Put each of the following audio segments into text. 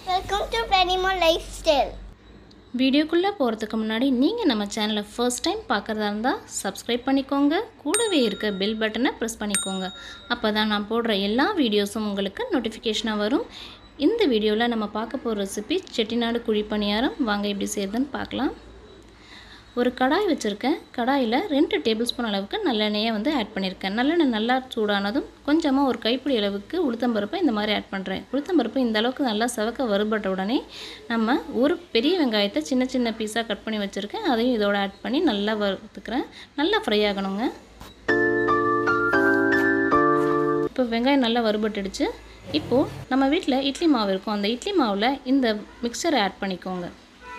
welcome to பெனிமோ lifestyle வீடியோக்குள்ளே போகிறதுக்கு முன்னாடி நீங்கள் நம்ம சேனலை ஃபர்ஸ்ட் டைம் பார்க்குறதா இருந்தால் சப்ஸ்கிரைப் பண்ணிக்கோங்க கூடவே இருக்க பெல் பட்டனை ப்ரெஸ் பண்ணிக்கோங்க அப்போ தான் நான் போடுற எல்லா வீடியோஸும் உங்களுக்கு நோட்டிஃபிகேஷனாக வரும் இந்த வீடியோவில் நம்ம பார்க்க போகிற ரெசிபி செட்டிநாடு குழி பணியாரம் வாங்க எப்படி செய்யுதுன்னு பார்க்கலாம் ஒரு கடாய் வச்சுருக்கேன் கடாயில் ரெண்டு டேபிள் ஸ்பூன் அளவுக்கு நல்லெண்ணெயை வந்து ஆட் பண்ணியிருக்கேன் நல்லெண்ணெய் நல்லா சூடானதும் கொஞ்சமாக ஒரு கைப்பிடி அளவுக்கு உளுத்தம்பருப்பை இந்த மாதிரி ஆட் பண்ணுறேன் உளுத்தம்பருப்பு இந்த அளவுக்கு நல்லா செவக்க வறுபட்ட உடனே நம்ம ஒரு பெரிய வெங்காயத்தை சின்ன சின்ன பீஸாக கட் பண்ணி வச்சுருக்கேன் அதையும் இதோட ஆட் பண்ணி நல்லா வறுத்துக்கிறேன் நல்லா ஃப்ரை ஆகணுங்க இப்போ வெங்காயம் நல்லா வறுபட்டுடுச்சு இப்போது நம்ம வீட்டில் இட்லி மாவு இருக்கும் அந்த இட்லி மாவில் இந்த மிக்சரை ஆட் பண்ணிக்கோங்க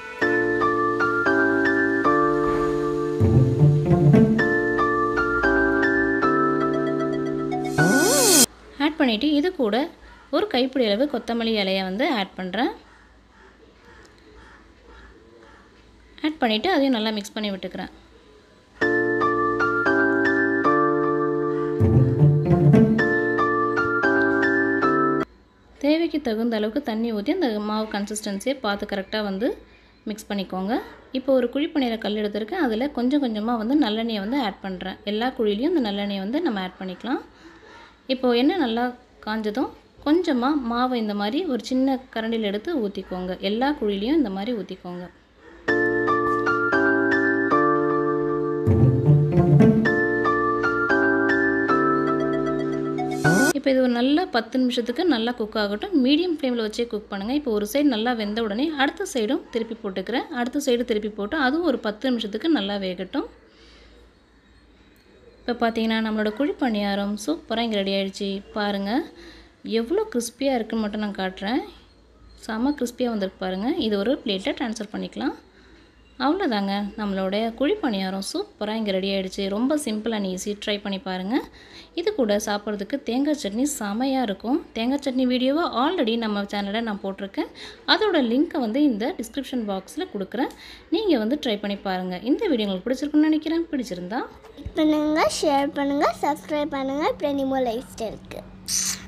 ஆட் பண்ணிவிட்டு இது கூட ஒரு கைப்பிடி அளவு கொத்தமல்லி இலையை வந்து ஆட் பண்ணுறேன் ஆட் பண்ணிவிட்டு அதையும் நல்லா மிக்ஸ் பண்ணி விட்டுக்கிறேன் தேவைக்கு தகுந்த அளவுக்கு தண்ணி ஊற்றி அந்த மாவு கன்சிஸ்டன்சியை பார்த்து கரெக்டாக வந்து மிக்ஸ் பண்ணிக்கோங்க இப்போ ஒரு குழி பணியிற கல் எடுத்திருக்கேன் அதில் கொஞ்சம் கொஞ்சமாக வந்து நல்லெண்ணெயை வந்து ஆட் பண்ணுறேன் எல்லா குழிலையும் இந்த நல்லெண்ணெயை வந்து நம்ம ஆட் பண்ணிக்கலாம் இப்போது எண்ணெய் நல்லா காஞ்சதும் கொஞ்சமாக மாவை இந்த மாதிரி ஒரு சின்ன கரண்டியில் எடுத்து ஊற்றிக்கோங்க எல்லா குழிலையும் இந்த மாதிரி ஊற்றிக்கோங்க இப்போ இது ஒரு நல்ல பத்து நிமிஷத்துக்கு நல்லா குக் ஆகட்டும் மீடியம் ஃப்ளேமில் வச்சே குக் பண்ணுங்கள் இப்போ ஒரு சைடு நல்லா வெந்த உடனே அடுத்த சைடும் திருப்பி போட்டுக்கிறேன் அடுத்த சைடு திருப்பி போட்டு அதுவும் ஒரு பத்து நிமிஷத்துக்கு நல்லா வேகட்டும் இப்போ பார்த்தீங்கன்னா நம்மளோட குழி பணியாரம் சூப்பராக இங்கே ரெடி ஆகிடுச்சு பாருங்கள் எவ்வளோ கிறிஸ்பியாக இருக்குன்னு மட்டும் நான் காட்டுறேன் செம கிறிஸ்பியாக வந்திருக்கு பாருங்கள் இது ஒரு பிளேட்டில் ட்ரான்ஸ்ஃபர் பண்ணிக்கலாம் அவ்வளோதாங்க நம்மளோட குழி பணியாரம் சூப்பராக இங்கே ரெடி ஆகிடுச்சு ரொம்ப சிம்பிள் அண்ட் ஈஸி ட்ரை பண்ணி பாருங்கள் இது கூட சாப்பிட்றதுக்கு தேங்காய் சட்னி செமையாக இருக்கும் தேங்காய் சட்னி வீடியோவை ஆல்ரெடி நம்ம சேனலில் நான் போட்டிருக்கேன் அதோட லிங்க்கை வந்து இந்த டிஸ்கிரிப்ஷன் பாக்ஸில் கொடுக்குறேன் நீங்கள் வந்து ட்ரை பண்ணி பாருங்கள் இந்த வீடியோ உங்களுக்கு பிடிச்சிருக்குன்னு நினைக்கிறேன் பிடிச்சிருந்தா லைக் பண்ணுங்கள் ஷேர் பண்ணுங்கள் சப்ஸ்கிரைப் பண்ணுங்கள் பெனிமோ லைஃப் ஸ்டைலுக்கு